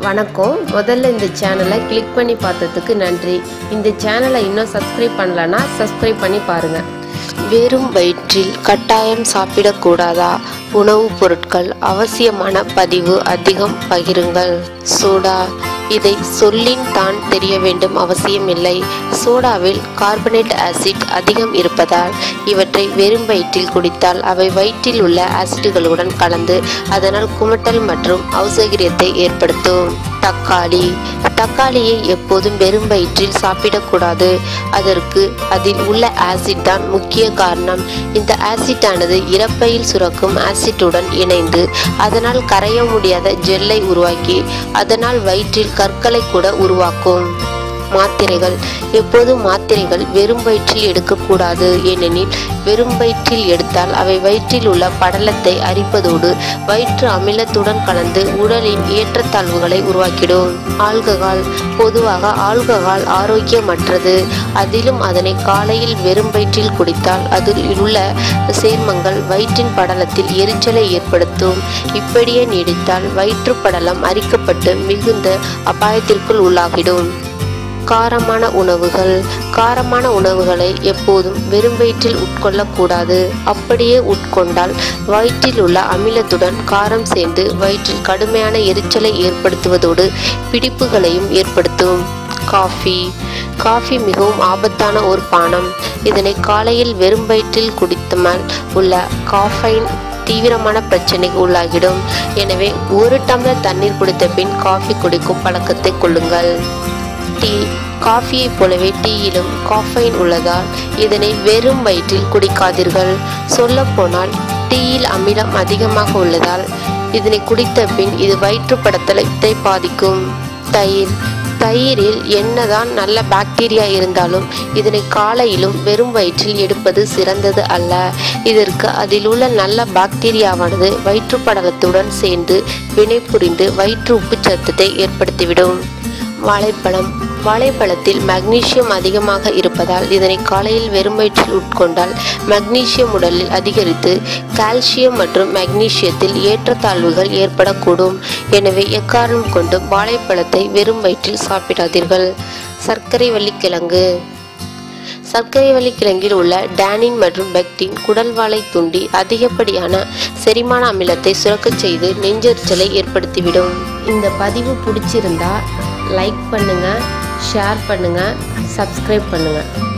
வணக்கம் முதல்ல இந்த சேனலை கிளிக் பண்ணி பார்த்ததுக்கு நன்றி இந்த சேனலை இன்னும் சப்ஸ்கிரைப் பண்ணலன்னா சப்ஸ்கிரைப் பண்ணி பாருங்க வெறும் வயிற்றில் கட்டாயம் சாப்பிடக்கூடாதா உணவுப் பொருட்கள் அவசியமான பதிவு அதிகம் பகிருங்கள் சோடா இதை சொல்லின் தான் தெரிய வேண்டும் அவசியமில்லை சோடாவில் கார்பனேட் ஆசிட் அதிகம் இருப்பதால் இவற்றை வெறும் வயிற்றில் குடித்தால் அவை வயிற்றில் உள்ள ஆசிட்டுகளுடன் கலந்து அதனால் குமட்டல் மற்றும் அவுசகிரியத்தை ஏற்படுத்தும் தக்காளி தக்காளியை எப்போதும் வெறும் வயிற்றில் சாப்பிடக்கூடாது அதற்கு அதில் உள்ள ஆசிட் தான் முக்கிய காரணம் இந்த ஆசிட்டானது இறப்பையில் சுரக்கும் ஆசிட்டுடன் இணைந்து அதனால் கரைய முடியாத ஜெல்லை உருவாக்கி அதனால் வயிற்றில் கற்களை கூட உருவாக்கும் மாத்திரைகள் எப்போதும் மாத்திரைகள் வெறும் வயிற்றில் எடுக்கக்கூடாது ஏனெனில் வெறும் வயிற்றில் எடுத்தால் அவை வயிற்றில் உள்ள படலத்தை அரிப்பதோடு வயிற்று அமிலத்துடன் கலந்து உடலின் ஏற்றத்தாழ்வுகளை உருவாக்கிடும் ஆல்கஹால் பொதுவாக ஆல்கஹால் ஆரோக்கியமற்றது அதிலும் அதனை காலையில் வெறும் வயிற்றில் குடித்தால் அதில் உள்ள சேர்மங்கள் வயிற்றின் படலத்தில் எரிச்சலை ஏற்படுத்தும் இப்படியே நீடித்தால் வயிற்று படலம் அரிக்கப்பட்டு மிகுந்த அபாயத்திற்குள் உள்ளாகிடும் காரமான உணவுகள் காரமான உணவுகளை எப்போதும் வெறும் வயிற்றில் உட்கொள்ளக்கூடாது அப்படியே உட்கொண்டால் வயிற்றில் உள்ள அமிலத்துடன் காரம் சேர்ந்து வயிற்றில் கடுமையான எரிச்சலை ஏற்படுத்துவதோடு பிடிப்புகளையும் ஏற்படுத்தும் காஃபி காஃபி மிகவும் ஆபத்தான ஒரு பானம் இதனை காலையில் வெறும் வயிற்றில் குடித்தமல் உள்ள காஃபைன் தீவிரமான பிரச்சனைக்கு உள்ளாகிடும் எனவே ஒரு டம்ளர் தண்ணீர் குடித்த பின் காஃபி குடிக்கும் பழக்கத்தை கொள்ளுங்கள் டீ காஃபியைப் போலவே டீயிலும் காஃபைன் உள்ளதால் இதனை வெறும் வயிற்றில் குடிக்காதீர்கள் சொல்லப்போனால் டீயில் அமிலம் அதிகமாக உள்ளதால் இதனை குடித்த பின் இது வயிற்று படத்தளத்தை பாதிக்கும் தயிர் தயிரில் என்னதான் நல்ல பாக்டீரியா இருந்தாலும் இதனை காலையிலும் வெறும் வயிற்றில் எடுப்பது சிறந்தது அல்ல இதற்கு அதில் உள்ள நல்ல பாக்டீரியாவானது வயிற்று படலத்துடன் சேர்ந்து வினைபுரிந்து வயிற்று உப்புச்சத்தத்தை ஏற்படுத்திவிடும் வாழைப்பழம் வாழைப்பழத்தில் மக்னீசியம் அதிகமாக இருப்பதால் இதனை காலையில் வெறும் வயிற்றில் உட்கொண்டால் மக்னீசியம் உடலில் அதிகரித்து கால்சியம் மற்றும் மக்னீசியத்தில் ஏற்றத்தாழ்வுகள் ஏற்படக்கூடும் எனவே எக்காரணம் கொண்டும் வாழைப்பழத்தை வெறும் வயிற்றில் சாப்பிடாதீர்கள் சர்க்கரை வள்ளிக்கிழங்கு சர்க்கரை வள்ளிக்கிழங்கில் உள்ள டேனின் மற்றும் பெக்டின் குடல்வாலை தூண்டி அதிகப்படியான செரிமான அமிலத்தை சுரக்கச் செய்து நெஞ்செரிச்சலை ஏற்படுத்திவிடும் இந்த பதிவு பிடிச்சிருந்தா லைக் பண்ணுங்க ஷேர் பண்ணுங்க சப்ஸ்கிரைப் பண்ணுங்க